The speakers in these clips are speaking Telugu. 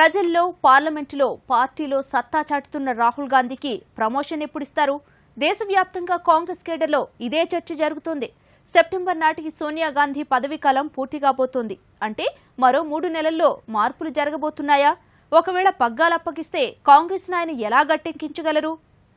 ప్రజల్లో పార్లమెంటులో పార్టీలో సత్తా చాటుతున్న రాహుల్ గాంధీకి ప్రమోషన్ ఎప్పుడిస్తారు దేశవ్యాప్తంగా కాంగ్రెస్ కేడర్లో ఇదే చర్చ జరుగుతోంది సెప్టెంబర్ నాటికి సోనియా గాంధీ పదవీకాలం పూర్తి కాబోతోంది అంటే మరో మూడు నెలల్లో మార్పులు జరగబోతున్నాయా ఒకవేళ పగ్గాలు అప్పగిస్తే కాంగ్రెస్ నాయన ఎలా గట్టెక్కించగలరు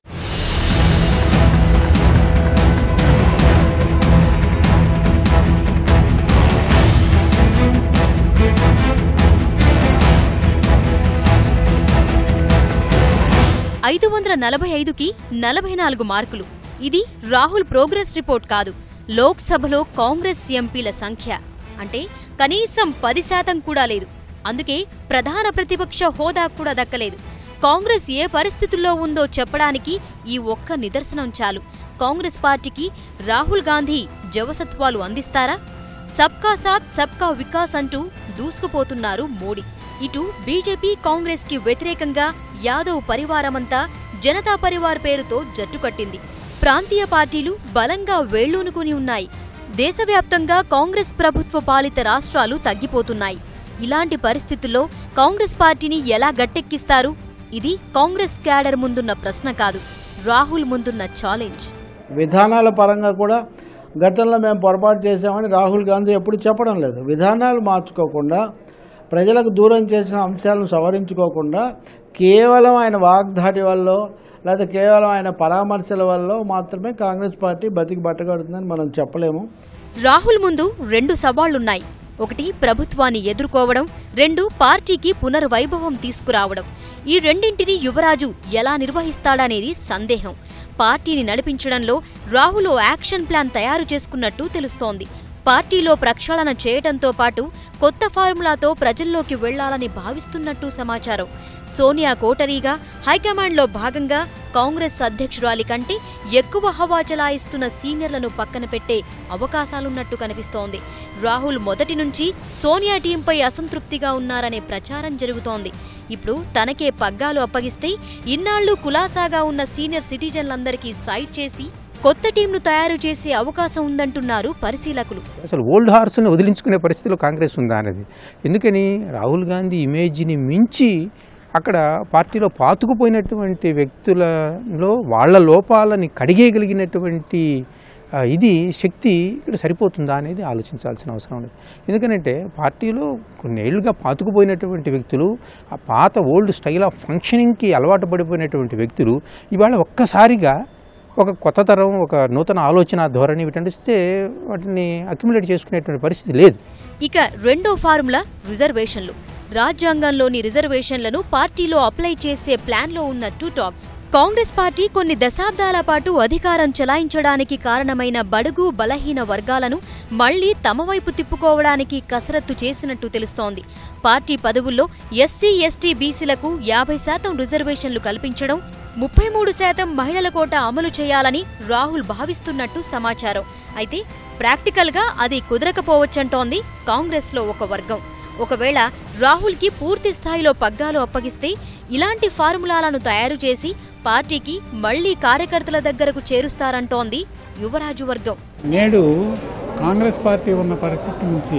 ఐదు వందల నలభై ఐదుకి నలభై నాలుగు మార్కులు ఇది రాహుల్ ప్రోగ్రెస్ రిపోర్ట్ కాదు లోక్సభలో కాంగ్రెస్ ఎంపీల సంఖ్య అంటే కనీసం పది శాతం కూడా లేదు అందుకే ప్రధాన ప్రతిపక్ష హోదా కూడా దక్కలేదు కాంగ్రెస్ ఏ పరిస్థితుల్లో ఉందో చెప్పడానికి ఈ ఒక్క నిదర్శనం చాలు కాంగ్రెస్ పార్టీకి రాహుల్ గాంధీ జవసత్వాలు అందిస్తారా సబ్కా సాత్ సబ్కా వికాస్ అంటూ దూసుకుపోతున్నారు మోడీ ఇటు బీజేపీ కాంగ్రెస్ కి వ్యతిరేకంగా యాదవ్ పరివారమంతా జనతా పరివార్ పేరుతో జట్టు కట్టింది ప్రాంతీయ పార్టీలు బలంగా వేళ్లూనుకుని ఉన్నాయి దేశవ్యాప్తంగా కాంగ్రెస్ ప్రభుత్వ పాలిత రాష్ట్రాలు తగ్గిపోతున్నాయి ఇలాంటి పరిస్థితుల్లో కాంగ్రెస్ పార్టీని ఎలా గట్టెక్కిస్తారు ఇది కాంగ్రెస్ క్యాడర్ ముందున్న ప్రశ్న కాదు రాహుల్ ముందున్న ఛాలెంజ్ విధానాల పరంగా కూడా గతంలో మేము పొరపాటు చేశామని రాహుల్ గాంధీ ఎప్పుడు చెప్పడం లేదు విధానాలు మార్చుకోకుండా ప్రజలకు దూరం చేసిన అంశాలను సవరించుకోకుండా కేవలం ఆయన వాగ్దాటి వల్ల లేదా కేవలం ఆయన పరామర్శల వల్ల మాత్రమే కాంగ్రెస్ పార్టీ బతికి బట్టగడుతుందని మనం చెప్పలేము రాహుల్ ముందు రెండు సవాళ్లున్నాయి ఒకటి ప్రభుత్వాన్ని ఎదుర్కోవడం రెండు పార్టీకి పునర్వైభవం తీసుకురావడం ఈ రెండింటిని యువరాజు ఎలా నిర్వహిస్తాడనేది సందేహం పార్టీని నడిపించడంలో రాహుల్ ఓ యాక్షన్ ప్లాన్ తయారు చేసుకున్నట్టు తెలుస్తోంది పార్టీలో ప్రక్షాళన చేయడంతో పాటు కొత్త ఫార్ములాతో ప్రజల్లోకి వెళ్లాలని భావిస్తున్నట్టు సమాచారం సోనియా కోటరీగా హైకమాండ్లో భాగంగా కాంగ్రెస్ అధ్యక్షురాలి కంటే ఎక్కువ హవా చలాయిస్తున్న సీనియర్లను పక్కన పెట్టే అవకాశాలున్నట్టు కనిపిస్తోంది రాహుల్ మొదటి నుంచి సోనియా టీంపై అసంతృప్తిగా ఉన్నారనే ప్రచారం జరుగుతోంది ఇప్పుడు తనకే పగ్గాలు అప్పగిస్తే ఇన్నాళ్లు కులాసాగా ఉన్న సీనియర్ సిటిజన్లందరికీ సైడ్ చేసి కొత్త టీంను తయారు చేసే అవకాశం ఉందంటున్నారు పరిశీలకులు అసలు ఓల్డ్ హార్స్ని వదిలించుకునే పరిస్థితిలో కాంగ్రెస్ ఉందా అనేది ఎందుకని రాహుల్ గాంధీ ఇమేజ్ని మించి అక్కడ పార్టీలో పాతుకుపోయినటువంటి వ్యక్తులలో వాళ్ళ లోపాలని కడిగేయగలిగినటువంటి ఆ, ఇది శక్తి ఇక్కడ సరిపోతుందా అనేది ఆలోచించాల్సిన అవసరం ఉంది ఎందుకనంటే పార్టీలో కొన్నేళ్లుగా పాతుకుపోయినటువంటి వ్యక్తులు ఆ పాత ఓల్డ్ స్టైల్ ఆఫ్ ఫంక్షనింగ్కి అలవాటు పడిపోయినటువంటి వ్యక్తులు ఇవాళ ఒక్కసారిగా ఒక కొత్త తరం ఒక నూతన ఆలోచన ధోరణి వీటంటే వాటిని అక్యుములేట్ చేసుకునేటువంటి పరిస్థితి లేదు ఇక రెండో ఫార్ములా రిజర్వేషన్లు రాజ్యాంగంలోని రిజర్వేషన్లను పార్టీలో అప్లై చేసే ప్లాన్లో ఉన్నట్టు టాక్ కాంగ్రెస్ పార్టీ కొన్ని దశాబ్దాల పాటు అధికారం చెలాయించడానికి కారణమైన బడుగు బలహీన వర్గాలను మళ్లీ తమ వైపు తిప్పుకోవడానికి కసరత్తు చేసినట్టు తెలుస్తోంది పార్టీ పదవుల్లో ఎస్సీ ఎస్టీ బీసీలకు యాభై శాతం రిజర్వేషన్లు కల్పించడం ముప్పై మూడు శాతం మహిళల కోట అమలు చేయాలని రాహుల్ భావిస్తున్నట్టు సమాచారం అయితే ప్రాక్టికల్గా అది కుదరకపోవచ్చంటోంది కాంగ్రెస్లో ఒక వర్గం ఒకవేళ రాహుల్కి పూర్తి స్థాయిలో పగ్గాలు అప్పగిస్తే ఇలాంటి ఫార్ములాలను తయారు చేసి పార్టీకి మళ్లీ కార్యకర్తల దగ్గరకు చేరుస్తారంటోంది యువరాజు వర్గం నేడు కాంగ్రెస్ పార్టీ ఉన్న పరిస్థితి నుంచి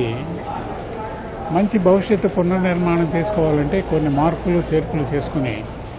మంచి భవిష్యత్తు పునర్నిర్మాణం చేసుకోవాలంటే కొన్ని మార్పులు చేర్పులు చేసుకుని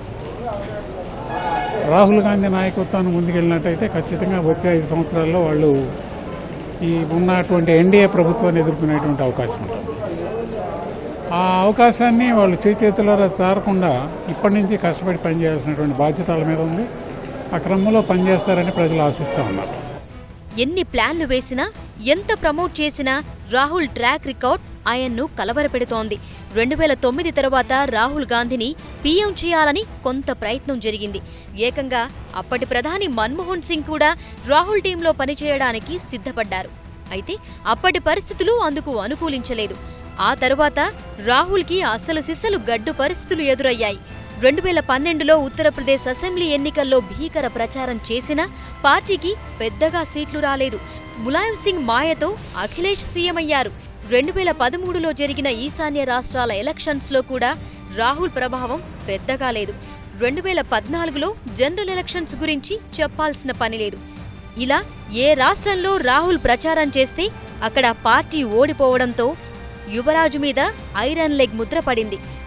రాహుల్ గాంధీ నాయకత్వాన్ని ముందుకెళ్ళినట్టయితే ఖచ్చితంగా వచ్చే ఐదు సంవత్సరాల్లో వాళ్ళు ఈ ఉన్నటువంటి ఎన్డీఏ ప్రభుత్వాన్ని ఎదుర్కొనేటువంటి అవకాశం ఉంటుంది ఆ అవకాశాన్ని వాళ్ళు చేతులారా చారకుండా ఇప్పటి నుంచి కష్టపడి పనిచేయాల్సినటువంటి బాధ్యత వాళ్ళ మీద ఉంది ఆ క్రమంలో పనిచేస్తారని ప్రజలు ఆశిస్తూ ఉన్నారు ఎన్ని ప్లాన్లు వేసినా ఎంత ప్రమోట్ చేసినా రాహుల్ ట్రాక్ రికార్డ్ ఆయన్ను కలవరపెడుతోంది రెండు వేల తొమ్మిది తర్వాత రాహుల్ గాంధీని పీఎం చేయాలని కొంత ప్రయత్నం జరిగింది ఏకంగా అప్పటి ప్రధాని మన్మోహన్ సింగ్ కూడా రాహుల్ టీంలో పనిచేయడానికి సిద్ధపడ్డారు అయితే అప్పటి పరిస్థితులు అందుకు అనుకూలించలేదు ఆ తరువాత రాహుల్కి అసలు సిసలు గడ్డు పరిస్థితులు ఎదురయ్యాయి రెండు వేల పన్నెండులో ఉత్తరప్రదేశ్ అసెంబ్లీ ఎన్నికల్లో భీకర ప్రచారం చేసినా పార్టీకి పెద్దగా సీట్లు రాలేదు ములాయం సింగ్ మాయతో అఖిలేష్ సీఎం అయ్యారు రెండు వేల పదమూడులో జరిగిన ఈశాన్య రాష్ట్రాల ఎలక్షన్స్ లో కూడా రాహుల్ ప్రభావం పెద్దగా లేదు రెండు వేల పద్నాలుగులో జనరల్ ఎలక్షన్స్ గురించి చెప్పాల్సిన పని లేదు ఇలా ఏ రాష్ట్రంలో రాహుల్ ప్రచారం చేస్తే అక్కడ పార్టీ ఓడిపోవడంతో యువరాజు మీద ఐరన్ లెగ్ ముద్ర పడింది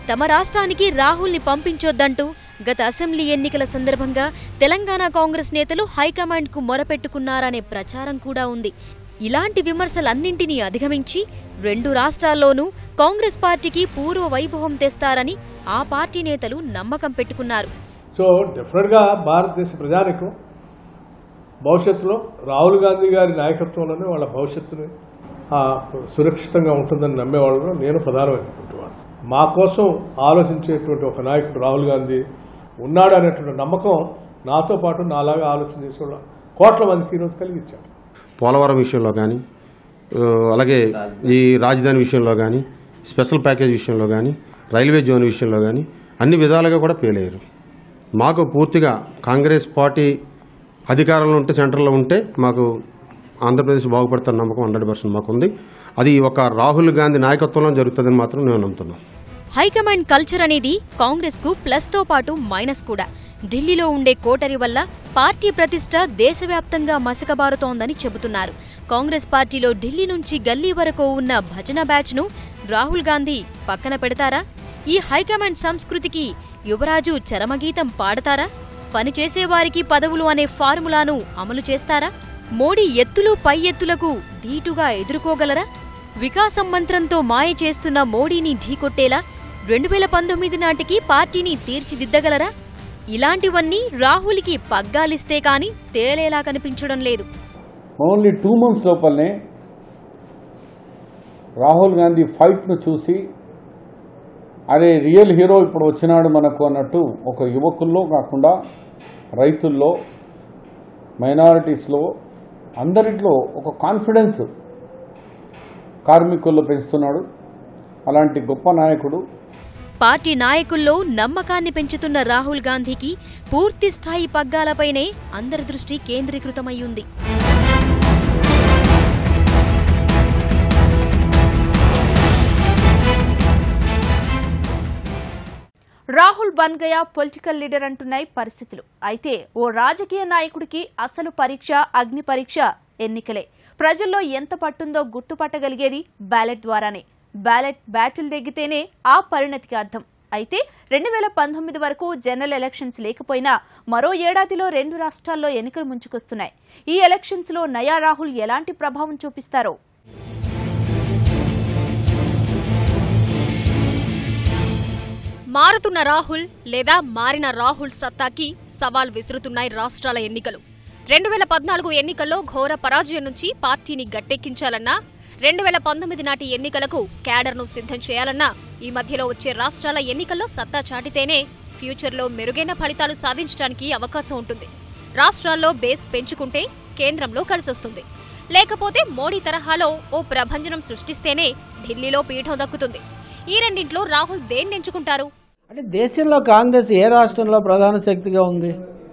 తమ రాష్ట్రానికి రాహుల్ని పంపించొద్దంటూ గత అసెంబ్లీ ఎన్నికల సందర్భంగా తెలంగాణ కాంగ్రెస్ నేతలు హైకమాండ్కు మొరపెట్టుకున్నారనే ప్రచారం కూడా ఉంది ఇలాంటి విమర్శలన్నింటినీ అధిగమించి రెండు రాష్ట్రాల్లోనూ కాంగ్రెస్ పార్టీకి పూర్వ వైభవం తెస్తారని ఆ పార్టీ నేతలు నమ్మకం పెట్టుకున్నారు సో డెఫినెట్గా భారతదేశ ప్రజానికం భవిష్యత్తులో రాహుల్ గాంధీ గారి నాయకత్వంలోనే వాళ్ళ భవిష్యత్తుని ఆ, సురక్షితంగా ఉంటుందని నమ్మేవాళ్ళలో నేను ప్రధానమైనటువంటి మా కోసం ఆలోచించేటువంటి ఒక నాయకుడు రాహుల్ గాంధీ ఉన్నాడు అనేటువంటి నమ్మకం నాతో పాటు నాలాగా ఆలోచన చేసే వాళ్ళ కోట్ల మందికి ఈరోజు కలిగించారు పోలవరం విషయంలో కానీ ఆ, అలాగే ఈ రాజధాని విషయంలో కానీ స్పెషల్ ప్యాకేజ్ విషయంలో కానీ రైల్వే జోన్ విషయంలో కానీ అన్ని విధాలుగా కూడా ఫెయిల్ అయ్యారు మాకు పూర్తిగా కాంగ్రెస్ పార్టీ అధికారంలో ఉంటే సెంటర్లో ఉంటే మాకు ఆంధ్రప్రదేశ్ బాగుపడుతున్న నమ్మకం హండ్రెడ్ పర్సెంట్ మాకు ఉంది అది ఒక రాహుల్ గాంధీ నాయకత్వంలో జరుగుతుందని మాత్రం నేను నమ్ముతున్నాను హైకమాండ్ కల్చర్ అనేది కాంగ్రెస్ కు ప్లస్ తో పాటు మైనస్ కూడా ఢిల్లీలో ఉండే కోటరి వల్ల పార్టీ ప్రతిష్ట దేశవ్యాప్తంగా మసకబారుతోందని చెబుతున్నారు కాంగ్రెస్ పార్టీలో ఢిల్లీ నుంచి గల్లీ వరకు ఉన్న భజన బ్యాచ్ ను రాహుల్ గాంధీ పక్కన పెడతారా ఈ హైకమాండ్ సంస్కృతికి యువరాజు చరమగీతం పాడతారా పనిచేసే వారికి పదవులు అనే ఫార్ములాను అమలు చేస్తారా మోడీ ఎత్తులు పై ఎత్తులకు ధీటుగా ఎదుర్కోగలరా వికాసం మంత్రంతో మాయ చేస్తున్న మోడీని ఢీకొట్టేలా రెండు వేల పంతొమ్మిది నాటికి పార్టీని తీర్చిదిద్దగలరా ఇలాంటివన్నీ రాహుల్కి పగ్గాలిస్తే కాని తేలేలా కనిపించడం లేదు ఓన్లీ టూ మంత్స్ లోపలనే రాహుల్ గాంధీ ఫైట్ను చూసి అరే రియల్ హీరో ఇప్పుడు వచ్చినాడు మనకు అన్నట్టు ఒక యువకుల్లో కాకుండా రైతుల్లో మైనారిటీస్లో అందరిట్లో ఒక కాన్ఫిడెన్స్ కార్మికుల్లో పెంచుతున్నాడు అలాంటి గొప్ప నాయకుడు పార్టీ నాయకుల్లో నమ్మకాన్ని పెంచుతున్న రాహుల్ గాంధీకి పూర్తి స్థాయి పగ్గాలపైనే అందరి దృష్టి కేంద్రీకృతమయ్యుంది రాహుల్ బన్గయా పొలిటికల్ లీడర్ అంటున్నాయి పరిస్థితులు అయితే ఓ రాజకీయ నాయకుడికి అసలు పరీక్ష అగ్ని పరీక్ష ఎన్నికలే ప్రజల్లో ఎంత పట్టుందో గుర్తుపట్టగలిగేది బ్యాలెట్ ద్వారానే బ్యాలెట్ బ్యాటిల్ నెగ్గితేనే ఆ పరిణతికి అర్థం అయితే రెండు వేల పంతొమ్మిది వరకు జనరల్ ఎలక్షన్స్ లేకపోయినా మరో ఏడాదిలో రెండు రాష్ట్రాల్లో ఎన్నికలు ముంచుకొస్తున్నాయి ఈ ఎలక్షన్స్ లో నయా రాహుల్ ఎలాంటి ప్రభావం చూపిస్తారో మారుతున్న రాహుల్ లేదా మారిన రాహుల్ సత్తాకి సవాల్ విసురుతున్నాయి రాష్ట్రాల ఎన్నికలు రెండు వేల పద్నాలుగు ఎన్నికల్లో ఘోర పరాజయం నుంచి పార్టీని గట్టెక్కించాలన్నా రెండు వేల పంతొమ్మిది నాటి ఎన్నికలకు క్యాడర్ను సిద్ధం చేయాలన్నా ఈ మధ్యలో వచ్చే రాష్ట్రాల ఎన్నికల్లో సత్తా చాటితేనే ఫ్యూచర్లో మెరుగైన ఫలితాలు సాధించడానికి అవకాశం ఉంటుంది రాష్ట్రాల్లో బేస్ పెంచుకుంటే కేంద్రంలో కలిసొస్తుంది లేకపోతే మోడీ తరహాలో ఓ ప్రభంజనం సృష్టిస్తేనే ఢిల్లీలో పీఠం దక్కుతుంది ఈ రెండింట్లో రాహుల్ దేన్ని ఎంచుకుంటారు అంటే దేశంలో కాంగ్రెస్ ఏ రాష్ట్రంలో ప్రధాన శక్తిగా ఉంది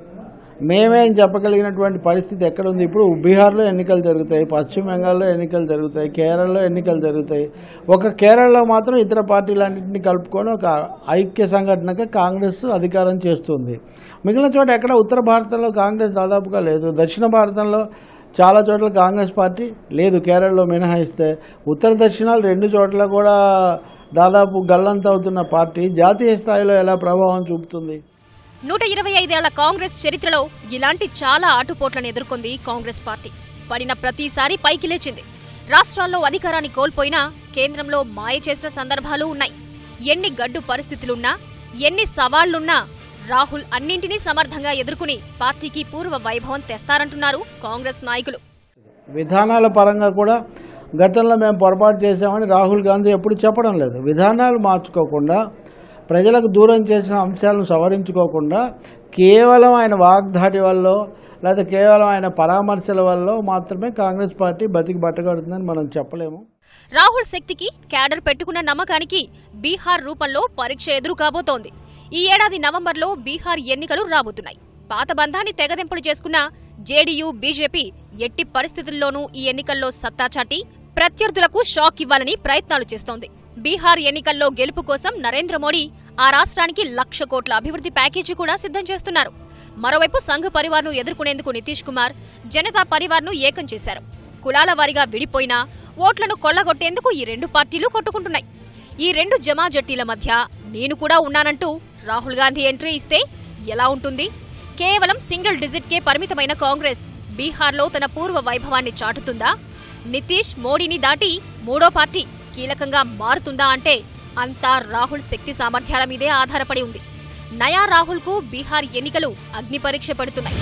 మేమేం చెప్పగలిగినటువంటి పరిస్థితి ఎక్కడ ఉంది ఇప్పుడు బీహార్లో ఎన్నికలు జరుగుతాయి పశ్చిమ బెంగాల్లో ఎన్నికలు జరుగుతాయి కేరళలో ఎన్నికలు జరుగుతాయి ఒక కేరళలో మాత్రం ఇతర పార్టీలన్నింటినీ కలుపుకొని ఒక ఐక్య సంఘటనగా కాంగ్రెస్ అధికారం చేస్తుంది మిగిలిన చోట ఎక్కడ ఉత్తర భారతంలో కాంగ్రెస్ దాదాపుగా లేదు దక్షిణ భారతంలో చాలా చోట్ల కాంగ్రెస్ పార్టీ లేదు కేరళలో మినహాయిస్తే ఉత్తర దక్షిణాలు రెండు చోట్ల కూడా దాదాపు గల్లంత అవుతున్న పార్టీ జాతీయ స్థాయిలో ఎలా ప్రభావం చూపుతుంది నూట ఇరవై ఐదేళ్ల కాంగ్రెస్ చరిత్రలో ఇలాంటి చాలా ఆటుపోట్లను ఎదుర్కొంది కాంగ్రెస్ పార్టీ పడిన ప్రతిసారి పైకి లేచింది రాష్ట్రాల్లో అధికారాన్ని కోల్పోయినా కేంద్రంలో మాయ చేసిన సందర్భాలు ఉన్నాయి ఎన్ని గడ్డు పరిస్థితులున్నా ఎన్ని సవాళ్లున్నా రాహుల్ అన్నింటినీ సమర్థంగా ఎదుర్కొని పార్టీకి పూర్వ వైభవం తెస్తారంటున్నారు కాంగ్రెస్ నాయకులు విధానాల పరంగా కూడా గతంలో మేము పొరపాటు చేశామని రాహుల్ గాంధీ ఎప్పుడు చెప్పడం లేదు విధానాలు మార్చుకోకుండా ప్రజలకు దూరం చేసిన అంశాలను సవరించుకోకుండా కేవలం ఆయన వాగ్దాటి వల్ల లేదా కేవలం ఆయన పరామర్శల వల్ల మాత్రమే కాంగ్రెస్ పార్టీ బతికి బట్టగడుతుందని మనం చెప్పలేము రాహుల్ శక్తికి క్యాడర్ పెట్టుకున్న నమ్మకానికి బీహార్ రూపంలో పరీక్ష ఎదురు కాబోతోంది ఈ ఏడాది నవంబర్లో బీహార్ ఎన్నికలు రాబోతున్నాయి పాత బంధాన్ని తెగదెంపులు చేసుకున్న జేడీయూ బీజేపీ ఎట్టి పరిస్థితుల్లోనూ ఈ ఎన్నికల్లో సత్తా చాటి ప్రత్యర్థులకు షాక్ ఇవ్వాలని ప్రయత్నాలు చేస్తోంది బీహార్ ఎన్నికల్లో గెలుపు కోసం నరేంద్ర మోడీ ఆ రాష్ట్రానికి లక్ష కోట్ల అభివృద్ధి ప్యాకేజీ కూడా సిద్ధం చేస్తున్నారు మరోవైపు సంఘ్ పరివార్ను ఎదుర్కొనేందుకు నితీష్ కుమార్ జనతా పరివార్ను ఏకం చేశారు కులాల వారీగా విడిపోయినా ఓట్లను కొల్లగొట్టేందుకు ఈ రెండు పార్టీలు కొట్టుకుంటున్నాయి ఈ రెండు జమాజట్టీల మధ్య నేను కూడా ఉన్నానంటూ రాహుల్ గాంధీ ఎంట్రీ ఇస్తే ఎలా ఉంటుంది కేవలం సింగిల్ డిజిట్కే పరిమితమైన కాంగ్రెస్ బీహార్లో తన పూర్వ వైభవాన్ని చాటుతుందా నితీష్ మోడీని దాటి మూడో పార్టీ కీలకంగా మారుతుందా అంటే అంతా రాహుల్ శక్తి సామర్థ్యాల మీదే ఆధారపడి ఉంది నయా రాహుల్కు బీహార్ ఎన్నికలు అగ్ని పరీక్ష పెడుతున్నాయి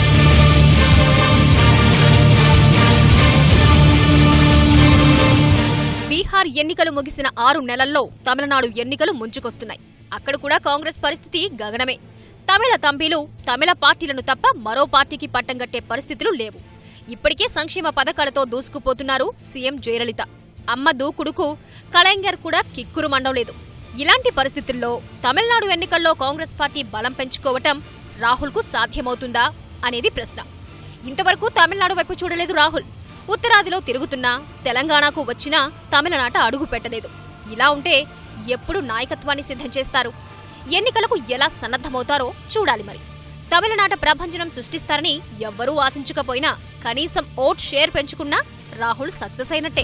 బీహార్ ఎన్నికలు ముగిసిన ఆరు నెలల్లో తమిళనాడు ఎన్నికలు ముంచుకొస్తున్నాయి అక్కడ కూడా కాంగ్రెస్ పరిస్థితి గగనమే తమిళ తంబీలు తమిళ పార్టీలను తప్ప మరో పార్టీకి పట్టం కట్టే పరిస్థితులు లేవు ఇప్పటికే సంక్షేమ పథకాలతో దూసుకుపోతున్నారు సీఎం జయలలిత అమ్మ దూకుడుకు కలైంగర్ కూడా కిక్కురు మండం లేదు ఇలాంటి పరిస్థితుల్లో తమిళనాడు ఎన్నికల్లో కాంగ్రెస్ పార్టీ బలం పెంచుకోవటం రాహుల్కు సాధ్యమవుతుందా అనేది ప్రశ్న ఇంతవరకు తమిళనాడు వైపు చూడలేదు రాహుల్ ఉత్తరాదిలో తిరుగుతున్నా తెలంగాణకు వచ్చినా తమిళనాట అడుగు పెట్టలేదు ఇలా ఉంటే ఎప్పుడు నాయకత్వాన్ని సిద్ధం చేస్తారు ఎన్నికలకు ఎలా సన్నద్ధమవుతారో చూడాలి మరి తమిళనాట ప్రభంజనం సృష్టిస్తారని ఎవ్వరూ ఆశించకపోయినా కనీసం ఓట్ షేర్ పెంచుకున్నా రాహుల్ సక్సెస్ అయినట్టే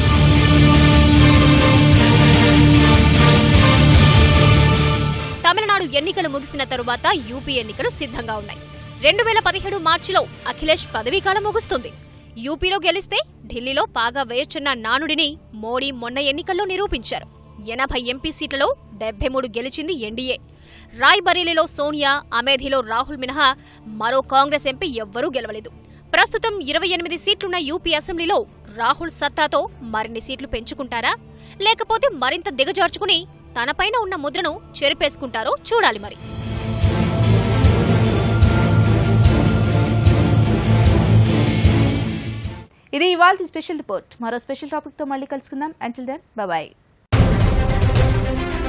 తమిళనాడు ఎన్నికలు ముగిసిన తరువాత యూపీ ఎన్నికలు సిద్ధంగా ఉన్నాయి రెండు వేల పదిహేడు మార్చిలో అఖిలేష్ పదవీకాలం ముగుస్తుంది యూపీలో గెలిస్తే ఢిల్లీలో పాగా వేయొచ్చన్న నానుడిని మోడీ మొన్న ఎన్నికల్లో నిరూపించారు ఎనభై ఎంపీ సీట్లలో డెబ్బై మూడు గెలిచింది ఎన్డీఏ రాయ్బరేలీలో సోనియా అమేధిలో రాహుల్ మినహా మరో కాంగ్రెస్ ఎంపీ ఎవ్వరూ గెలవలేదు ప్రస్తుతం ఇరవై ఎనిమిది సీట్లున్న యూపీ అసెంబ్లీలో రాహుల్ సత్తాతో మరిన్ని సీట్లు పెంచుకుంటారా లేకపోతే మరింత దిగజార్చుకుని తనపైన ఉన్న ముద్రను చెరిపేసుకుంటారో చూడాలి మరి ఇది ఇవాళ స్పెషల్ రిపోర్ట్ మరో స్పెషల్ టాపిక్తో మళ్ళీ కలుసుకుందాం అంటిల్ దెన్ బాయ్